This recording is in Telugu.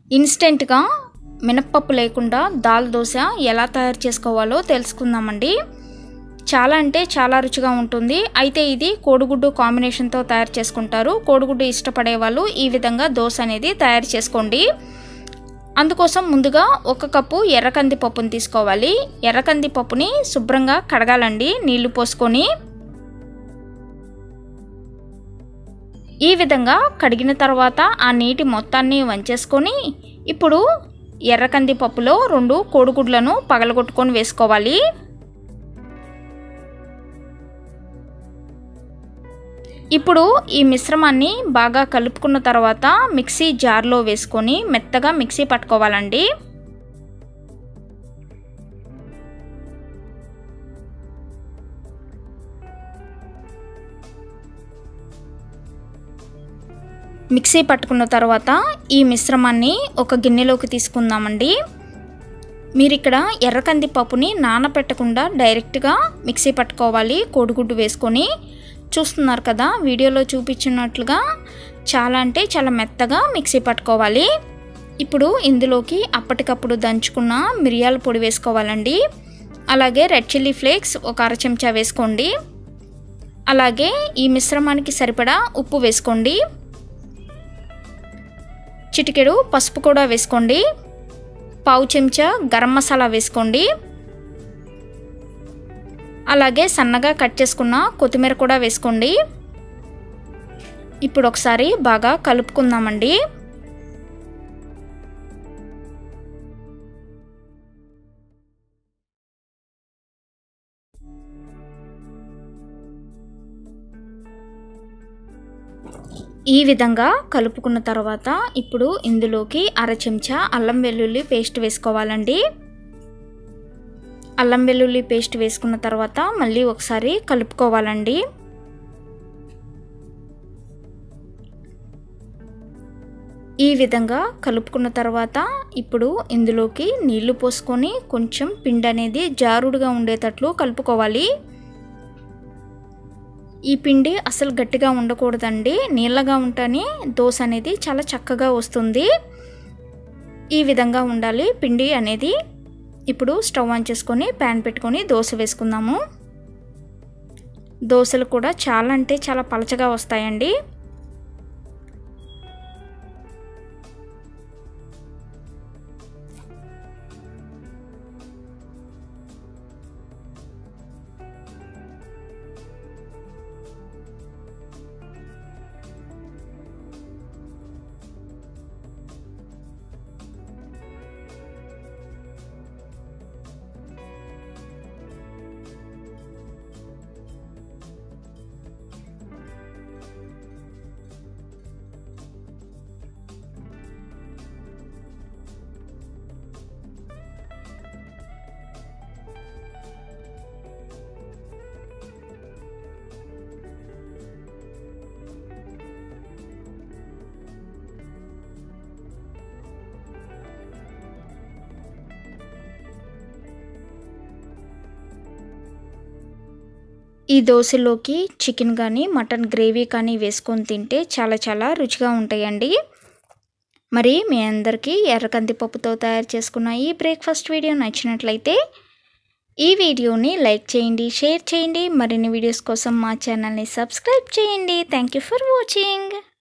ఇన్స్టెంట్గా మినప్పప్పు లేకుండా దాల్ దోశ ఎలా తయారు చేసుకోవాలో తెలుసుకుందామండి చాలా అంటే చాలా రుచిగా ఉంటుంది అయితే ఇది కోడిగుడ్డు కాంబినేషన్తో తయారు చేసుకుంటారు కోడిగుడ్డు ఇష్టపడే వాళ్ళు ఈ విధంగా దోశ అనేది తయారు చేసుకోండి అందుకోసం ముందుగా ఒక కప్పు ఎర్రకంది పప్పుని తీసుకోవాలి ఎర్రకంది పప్పుని శుభ్రంగా కడగాలండి నీళ్లు పోసుకొని ఈ విధంగా కడిగిన తర్వాత ఆ నీటి మొత్తాన్ని వంచేసుకొని ఇప్పుడు ఎర్రకంది పప్పులో రెండు కోడిగుడ్లను పగలగొట్టుకొని వేసుకోవాలి ఇప్పుడు ఈ మిశ్రమాన్ని బాగా కలుపుకున్న తర్వాత మిక్సీ జార్లో వేసుకొని మెత్తగా మిక్సీ పట్టుకోవాలండి మిక్సీ పట్టుకున్న తర్వాత ఈ మిశ్రమాన్ని ఒక గిన్నెలోకి తీసుకుందామండి మీరు ఇక్కడ ఎర్రకంది పప్పుని నానపెట్టకుండా డైరెక్ట్గా మిక్సీ పట్టుకోవాలి కోడిగుడ్డు వేసుకొని చూస్తున్నారు కదా వీడియోలో చూపించినట్లుగా చాలా అంటే చాలా మెత్తగా మిక్సీ పట్టుకోవాలి ఇప్పుడు ఇందులోకి అప్పటికప్పుడు దంచుకున్న మిరియాల పొడి వేసుకోవాలండి అలాగే రెడ్ చిల్లీ ఫ్లేక్స్ ఒక అర చెంచా వేసుకోండి అలాగే ఈ మిశ్రమానికి సరిపడా ఉప్పు వేసుకోండి చిటికెడు పసుపు కూడా వేసుకోండి పావు చెంచా గరం మసాలా వేసుకోండి అలాగే సన్నగా కట్ చేసుకున్న కొత్తిమీర కూడా వేసుకోండి ఇప్పుడు ఒకసారి బాగా కలుపుకుందామండి ఈ విధంగా కలుపుకున్న తర్వాత ఇప్పుడు ఇందులోకి అర చెంచా అల్లం వెల్లుల్లి పేస్ట్ వేసుకోవాలండి అల్లం వెల్లుల్లి పేస్ట్ వేసుకున్న తర్వాత మళ్ళీ ఒకసారి కలుపుకోవాలండి ఈ విధంగా కలుపుకున్న తర్వాత ఇప్పుడు ఇందులోకి నీళ్లు పోసుకొని కొంచెం పిండి అనేది జారుడుగా ఉండేటట్లు కలుపుకోవాలి ఈ పిండి అసలు గట్టిగా ఉండకూడదండి నీళ్ళగా ఉంటేనే దోశ అనేది చాలా చక్కగా వస్తుంది ఈ విధంగా ఉండాలి పిండి అనేది ఇప్పుడు స్టవ్ ఆన్ చేసుకొని ప్యాన్ పెట్టుకొని దోశ వేసుకుందాము దోశలు కూడా చాలా అంటే చాలా పలచగా వస్తాయండి ఈ దోశలోకి చికెన్ కానీ మటన్ గ్రేవీ కానీ వేసుకొని తింటే చాలా చాలా రుచిగా ఉంటాయండి మరి మీ అందరికీ ఎర్రకంది పప్పుతో తయారు చేసుకున్న ఈ బ్రేక్ఫాస్ట్ వీడియో నచ్చినట్లయితే ఈ వీడియోని లైక్ చేయండి షేర్ చేయండి మరిన్ని వీడియోస్ కోసం మా ఛానల్ని సబ్స్క్రైబ్ చేయండి థ్యాంక్ యూ ఫర్ వాచింగ్